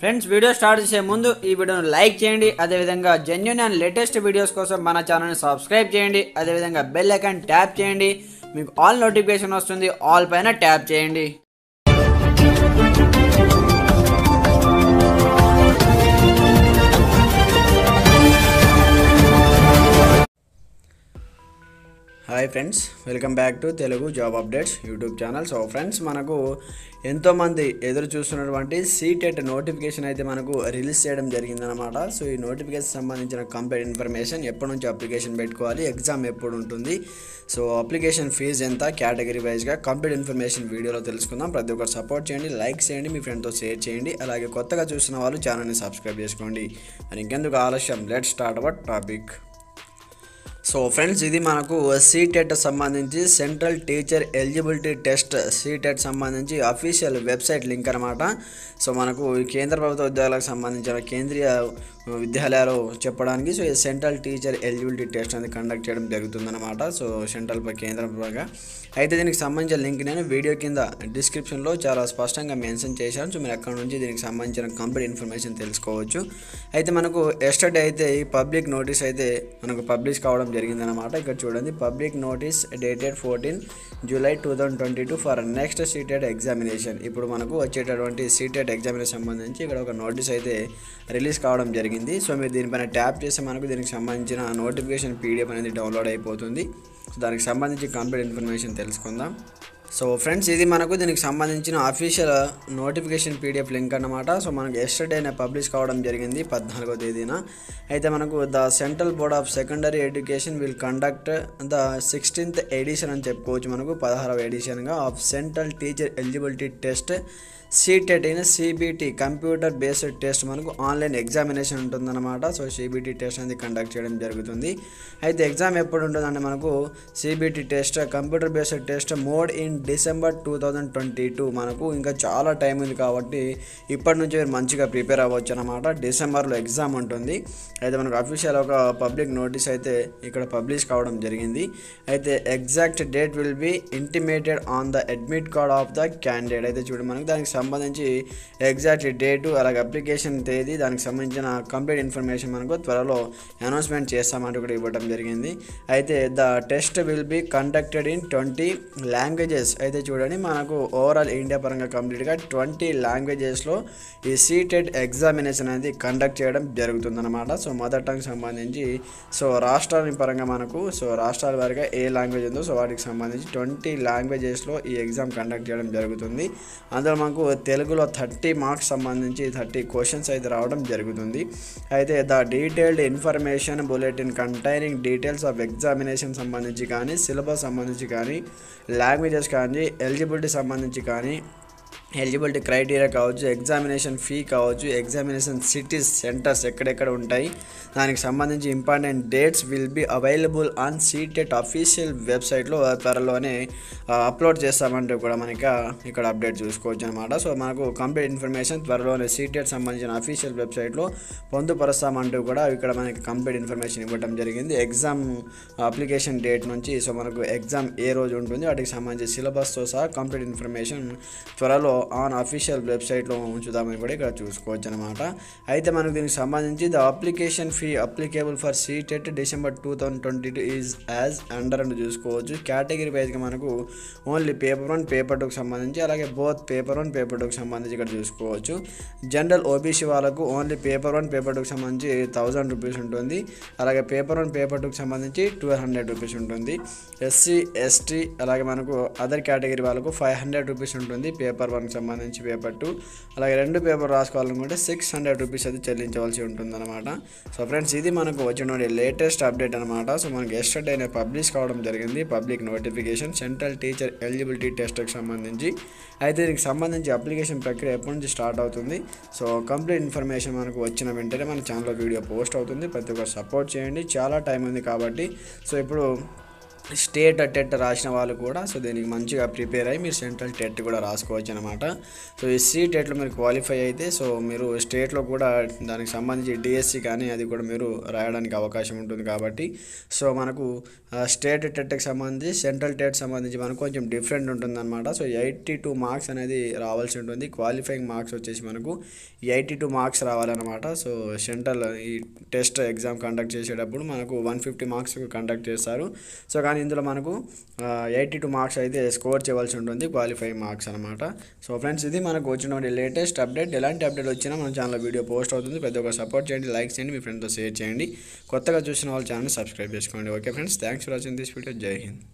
friends video start చేసే ముందు ఈ వీడియోను లైక్ చేయండి అదేవిధంగా జెన్యున్ అండ్ లేటెస్ట్ వీడియోస్ కోసం మన ఛానల్ని సబ్స్క్రైబ్ చేయండి అదేవిధంగా బెల్ ఐకాన్ ట్యాప్ చేయండి మీకు ఆల్ నోటిఫికేషన్ వస్తుంది ఆల్ పైన ట్యాప్ చేయండి hi friends welcome back to Telugu job updates YouTube channel so friends మనకు ఎంతోమంది ఎదురు చూస్తున్నటువంటి సీటెట్ నోటిఫికేషన్ అయితే మనకు రిలీజ్ చేయడం జరిగిందనమాట సో ఈ నోటిఫికేషన్ సంబంధించిన కంప్లీట్ ఇన్ఫర్మేషన్ ఎప్పటి నుంచి అప్లికేషన్ పెట్టుకోవాలి ఎగ్జామ్ ఎప్పుడు ఉంటుంది సో అప్లికేషన్ ఫీజు ఎంత కేటగిరీ వైజ్గా కంప్లీట్ ఇన్ఫర్మేషన్ వీడియోలో తెలుసుకుందాం ప్రతి ఒక్కరు సపోర్ట్ చేయండి లైక్ చేయండి మీ ఫ్రెండ్తో షేర్ చేయండి అలాగే కొత్తగా చూసిన వాళ్ళు ఛానల్ని సబ్స్క్రైబ్ చేసుకోండి మరి ఇంకెందుకు ఆలస్యం let start our topic so friends ఇది మనకు సీటెట్ సంబంధించి central teacher eligibility test CTET సంబంధించి అఫీషియల్ వెబ్సైట్ లింక్ అనమాట సో మనకు ఈ కేంద్ర ప్రభుత్వ ఉద్యోగాలకు సంబంధించిన కేంద్రీయ విద్యాలయాలు చెప్పడానికి సో ఈ సెంట్రల్ టీచర్ ఎలిజిబిలిటీ టెస్ట్ అనేది కండక్ట్ చేయడం జరుగుతుందన్నమాట సో సెంట్రల్ పై కేంద్రం పరంగా అయితే దీనికి సంబంధించిన లింక్ నేను వీడియో కింద డిస్క్రిప్షన్లో చాలా స్పష్టంగా మెన్షన్ చేశాను సో మీరు అక్కడ నుంచి దీనికి సంబంధించిన కంప్లీట్ ఇన్ఫర్మేషన్ తెలుసుకోవచ్చు అయితే మనకు ఎస్టర్డే అయితే ఈ పబ్లిక్ నోటీస్ అయితే మనకు పబ్లిష్ కావడం జరిగిందనమాట ఇక్కడ చూడండి public notice dated fourteen July two thousand twenty two for next CTET examination ఇప్పుడు మనకు వచ్చేటటువంటి సీటెడ్ ఎగ్జామినేషన్ సంబంధించి ఇక్కడ ఒక నోటీస్ అయితే రిలీజ్ కావడం జరిగింది సో మీరు దీనిపైన ట్యాప్ చేస్తే మనకు దీనికి సంబంధించిన నోటిఫికేషన్ పీడిఎఫ్ అనేది డౌన్లోడ్ అయిపోతుంది సో దానికి సంబంధించి కంప్లీట్ ఇన్ఫర్మేషన్ తెలుసుకుందాం సో ఫ్రెండ్స్ ఇది మనకు దీనికి సంబంధించిన అఫీషియల్ నోటిఫికేషన్ పీడిఎఫ్ లింక్ అన్నమాట సో మనకు ఎస్టర్డేనే పబ్లిష్ కావడం జరిగింది పద్నాలుగో తేదీన అయితే మనకు the central board of secondary education will conduct the sixteenth edition అని చెప్పుకోవచ్చు మనకు పదహారవ ఎడిషన్గా of central teacher eligibility test CTET అయిన సిబిటి కంప్యూటర్ బేస్డ్ టెస్ట్ మనకు ఆన్లైన్ ఎగ్జామినేషన్ ఉంటుందన్నమాట సో సిబిటి టెస్ట్ అనేది కండక్ట్ చేయడం జరుగుతుంది అయితే ఎగ్జామ్ ఎప్పుడు ఉంటుందంటే మనకు CBT test computer based test mode in December two thousand twenty two మనకు ఇంకా చాలా టైం ఉంది కాబట్టి ఇప్పటి నుంచి మీరు మంచిగా ప్రిపేర్ అవ్వచ్చు అనమాట డిసెంబర్లో ఎగ్జామ్ ఉంటుంది అయితే మనకు అఫీషియల్ ఒక పబ్లిక్ నోటీస్ అయితే ఇక్కడ పబ్లిష్ కావడం జరిగింది అయితే exact date will be intimated on the admit card of the candidate అయితే చూడండి మనకు దానికి సంబంధించి ఎగ్జాక్ట్ డేటు అలాగే అప్లికేషన్ తేదీ దానికి సంబంధించిన కంప్లీట్ ఇన్ఫర్మేషన్ మనకు త్వరలో అనౌన్స్మెంట్ చేస్తామంటూ కూడా ఇవ్వడం జరిగింది అయితే the test will be conducted in twenty languages అయితే చూడండి మనకు ఓవరాల్ ఇండియా పరంగా కంప్లీట్గా ట్వంటీ లాంగ్వేజెస్లో ఈ సీటెడ్ ఎగ్జామినేషన్ అనేది కండక్ట్ చేయడం జరుగుతుందన్నమాట సో మదర్ టంగ్ సంబంధించి సో రాష్ట్రాల పరంగా మనకు సో రాష్ట్రాల వారిగా ఏ లాంగ్వేజ్ ఉందో సో వాటికి సంబంధించి ట్వంటీ లాంగ్వేజెస్లో ఈ ఎగ్జామ్ కండక్ట్ చేయడం జరుగుతుంది అందులో మనకు తెలుగులో థర్టీ మార్క్స్ సంబంధించి థర్టీ క్వశ్చన్స్ అయితే రావడం జరుగుతుంది అయితే the detailed information bulletin containing details of examination సంబంధించి కానీ సిలబస్ సంబంధించి కానీ లాంగ్వేజెస్ కానీ ఎలిజిబిలిటీ సంబంధించి కానీ ఎలిజిబిలిటీ క్రైటీరియా కావచ్చు ఎగ్జామినేషన్ ఫీ కావచ్చు ఎగ్జామినేషన్ సిటీస్ సెంటర్స్ ఎక్కడెక్కడ ఉంటాయి దానికి సంబంధించి important dates will be available on CTET official వెబ్సైట్లో త్వరలోనే అప్లోడ్ చేస్తామంటూ కూడా మనకి ఇక్కడ అప్డేట్ చూసుకోవచ్చు అనమాట సో మనకు కంప్లీట్ ఇన్ఫర్మేషన్ త్వరలోనే సీటెట్ సంబంధించిన అఫీషియల్ వెబ్సైట్లో పొందుపరుస్తామంటూ కూడా ఇక్కడ మనకి కంప్లీట్ ఇన్ఫర్మేషన్ ఇవ్వడం జరిగింది ఎగ్జామ్ అప్లికేషన్ డేట్ నుంచి సో మనకు ఎగ్జామ్ ఏ రోజు ఉంటుంది వాటికి సంబంధించి సిలబస్తో సహా కంప్లీట్ ఇన్ఫర్మేషన్ త్వరలో ఆన్ అఫీషియల్ వెబ్సైట్లో ఉంచుదామని కూడా ఇక్కడ చూసుకోవచ్చు అనమాట అయితే మనకు దీనికి సంబంధించి the application fee applicable for CTET December two thousand twenty two is as under అని చూసుకోవచ్చు కేటగిరీ వైజ్గా మనకు ఓన్లీ పేపర్ వన్ పేపర్ టూకి సంబంధించి అలాగే బోత్ పేపర్ వన్ పేపర్ టూకి సంబంధించి ఇక్కడ చూసుకోవచ్చు జనరల్ ఓబీసీ వాళ్ళకు ఓన్లీ పేపర్ వన్ పేపర్ టూకి సంబంధించి థౌజండ్ రూపీస్ ఉంటుంది అలాగే పేపర్ వన్ పేపర్ టూకి సంబంధించి ట్వెల్వ్ హండ్రెడ్ రూపీస్ ఉంటుంది ఎస్సీ ఎస్టీ అలాగే మనకు అదర్ కేటగిరీ వాళ్ళకు ఫైవ్ హండ్రెడ్ రూపీస్ ఉంటుంది పేపర్ వన్కి సంబంధించి పేపర్ టూ అలాగే రెండు పేపర్ రాసుకోవాలనుకుంటే సిక్స్ హండ్రెడ్ రూపీస్ అయితే చెల్లించవలసి ఉంటుందన్నమాట సో ఫ్రెండ్స్ ఇది మనకు వచ్చిన లేటెస్ట్ అప్డేట్ అనమాట సో మనకి ఎస్టర్డే పబ్లిష్ కావడం జరిగింది public notification central teacher eligibility టెస్ట్కి సంబంధించి అయితే దీనికి సంబంధించి అప్లికేషన్ ప్రక్రియ ఎప్పటి నుంచి స్టార్ట్ అవుతుంది సో కంప్లీట్ ఇన్ఫర్మేషన్ మనకు వచ్చిన వెంటనే మన ఛానల్లో వీడియో పోస్ట్ అవుతుంది ప్రతి ఒక్కరు సపోర్ట్ చేయండి చాలా టైం ఉంది కాబట్టి సో ఇప్పుడు స్టేట్ టెట్ రాసిన వాళ్ళు కూడా సో దీనికి మంచిగా ప్రిపేర్ అయ్యి మీరు సెంట్రల్ టెట్ కూడా రాసుకోవచ్చు అనమాట సో ఈ సీ టెట్లో మీరు క్వాలిఫై అయితే సో మీరు స్టేట్లో కూడా దానికి సంబంధించి డిఎస్సి కానీ అది కూడా మీరు రాయడానికి అవకాశం ఉంటుంది కాబట్టి సో మనకు ఆ, స్టేట్ టెట్కి సంబంధించి సెంట్రల్ టెట్ సంబంధించి మనకు కొంచెం డిఫరెంట్ ఉంటుందన్నమాట సో ఎయిటీ టూ మార్క్స్ అనేది రావాల్సి ఉంటుంది క్వాలిఫైయింగ్ మార్క్స్ వచ్చేసి మనకు ఎయిటీ టూ మార్క్స్ రావాలన్నమాట సో సెంట్రల్ ఈ టెస్ట్ ఎగ్జామ్ కండక్ట్ చేసేటప్పుడు మనకు వన్ ఫిఫ్టీ మార్క్స్ కండక్ట్ చేస్తారు సో కానీ ఇందులో మనకు ఎయిటీ టూ మార్క్స్ అయితే స్కోర్ చేయవలసి ఉంటుంది క్వాలిఫైయింగ్ మార్క్స్ అనమాట సో ఫ్రెండ్స్ ఇది మనకు వచ్చినటువంటి లేటెస్ట్ అప్డేట్ ఎలాంటి అప్డేట్ వచ్చినా మన ఛానల్ వీడియో పోస్ట్ అవుతుంది ప్రతి ఒక్క సపోర్ట్ చేయండి లైక్ చేయండి మీ ఫ్రెండ్తో షేర్ చేయండి కొత్తగా చూసిన వాళ్ళ ఛానల్ సబ్స్క్రైబ్ చేసుకోండి okay friends thanks for watching this video జై హింద్